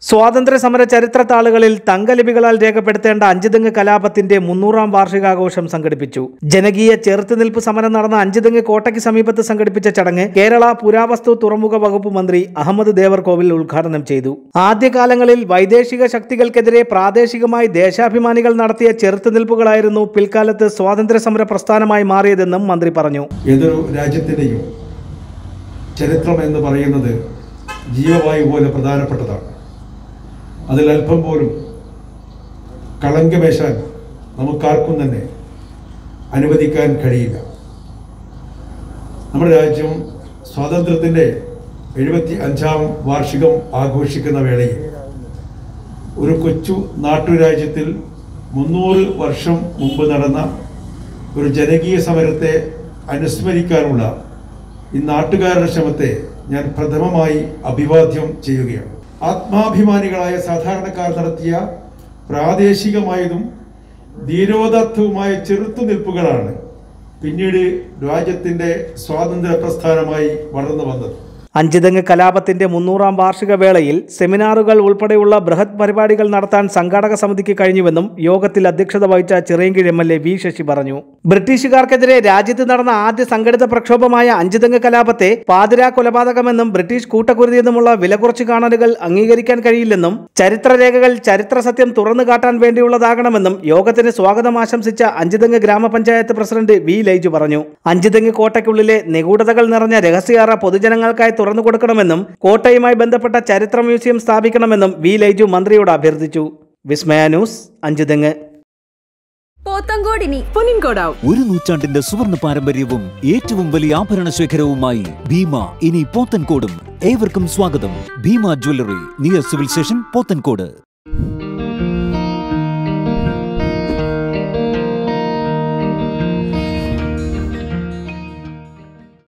സ്വാതന്ത്ര്യ സമര ചരിത്ര താളുകളിൽ തങ്കലിപികളാൽ രേഖപ്പെടുത്തേണ്ട അഞ്ചുതെങ്ങ് കലാപത്തിന്റെ മുന്നൂറാം വാർഷികാഘോഷം സംഘടിപ്പിച്ചു ജനകീയ ചെറുത്തുനിൽപ്പ് സമരം നടന്ന അഞ്ചുതെങ്ങ് കോട്ടയ്ക്ക് സമീപത്ത് സംഘടിപ്പിച്ച ചടങ്ങ് കേരള പുരാവസ്തു തുറമുഖ വകുപ്പ് മന്ത്രി അഹമ്മദ് ദേവർകോവിൽ ഉദ്ഘാടനം ചെയ്തു ആദ്യകാലങ്ങളിൽ വൈദേശിക ശക്തികൾക്കെതിരെ പ്രാദേശികമായി ദേശാഭിമാനികൾ നടത്തിയ ചെറുത്തുനിൽപ്പുകളായിരുന്നു പിൽക്കാലത്ത് സ്വാതന്ത്ര്യ സമര പ്രസ്ഥാനമായി മാറിയതെന്നും മന്ത്രി പറഞ്ഞു ഏതൊരു രാജ്യത്തിൻ്റെയും ചരിത്രം എന്ന് പറയുന്നത് ജീവവായു പോലെ പ്രധാനപ്പെട്ടതാണ് അതിൽ അല്പം പോലും കളങ്കമേശാൻ നമുക്കാർക്കും തന്നെ അനുവദിക്കാൻ കഴിയില്ല നമ്മുടെ രാജ്യം സ്വാതന്ത്ര്യത്തിൻ്റെ എഴുപത്തി അഞ്ചാം വാർഷികം ആഘോഷിക്കുന്ന വേളയിൽ ഒരു കൊച്ചു നാട്ടുരാജ്യത്തിൽ മുന്നൂറ് വർഷം മുമ്പ് നടന്ന ഒരു ജനകീയ സമരത്തെ അനുസ്മരിക്കാനുള്ള ഈ നാട്ടുകാരുടെ ശ്രമത്തെ ഞാൻ പ്രഥമമായി അഭിവാദ്യം ചെയ്യുകയാണ് ആത്മാഭിമാനികളായ സാധാരണക്കാർ നടത്തിയ പ്രാദേശികമായതും ധീരോദാത്തവുമായ ചെറുത്തുനിൽപ്പുകളാണ് പിന്നീട് രാജ്യത്തിൻ്റെ സ്വാതന്ത്ര്യ പ്രസ്ഥാനമായി വളർന്നു വന്നത് അഞ്ചുതെങ്ങ് കലാപത്തിന്റെ മുന്നൂറാം വാർഷിക വേളയിൽ സെമിനാറുകൾ ഉൾപ്പെടെയുള്ള ബൃഹത് പരിപാടികൾ നടത്താൻ സംഘാടക സമിതിക്ക് കഴിഞ്ഞുവെന്നും യോഗത്തിൽ അധ്യക്ഷത വഹിച്ച Chirayinkeezhu M L A V Sasi പറഞ്ഞു ബ്രിട്ടീഷുകാർക്കെതിരെ രാജ്യത്ത് നടന്ന ആദ്യ സംഘടിത പ്രക്ഷോഭമായ അഞ്ചുതെങ്ങ് കലാപത്തെ പാതിരാ കൊലപാതകമെന്നും ബ്രിട്ടീഷ് കൂട്ടക്കുരുതിയെന്നുമുള്ള വില കുറച്ചു കാണലുകൾ അംഗീകരിക്കാൻ കഴിയില്ലെന്നും ചരിത്രരേഖകൾ ചരിത്ര സത്യം തുറന്നു കാട്ടാൻ വേണ്ടിയുള്ളതാകണമെന്നും യോഗത്തിന് സ്വാഗതം ആശംസിച്ച അഞ്ചുതെങ്ങ് ഗ്രാമപഞ്ചായത്ത് പ്രസിഡന്റ് വി ലൈജു പറഞ്ഞു അഞ്ചുതെങ്ങ് കോട്ടയ്ക്കുള്ളിലെ നിഗൂഢതകൾ നിറഞ്ഞ രഹസ്യാറ പൊതുജനങ്ങൾക്കായി തുറന്നു കൊടുക്കണമെന്നും കോട്ടയുമായി ബന്ധപ്പെട്ട ചരിത്ര മ്യൂസിയം സ്ഥാപിക്കണമെന്നും വി ലൈജു മന്ത്രിയോട് അഭ്യർത്ഥിച്ചു വിസ്മയ ന്യൂസ് അഞ്ചുതെങ്ങ് പോത്തങ്കോട് ഇനി പുനിൻകോടാവും ഒരു നൂറ്റാണ്ടിന്റെ സുവർണ പാരമ്പര്യവും ഏറ്റവും വലിയ ആഭരണ ശേഖരവുമായി ഭീമ ഇനി പോത്തൻകോടും ഏവർക്കും സ്വാഗതം Bhima jewellery near civil station Pothencode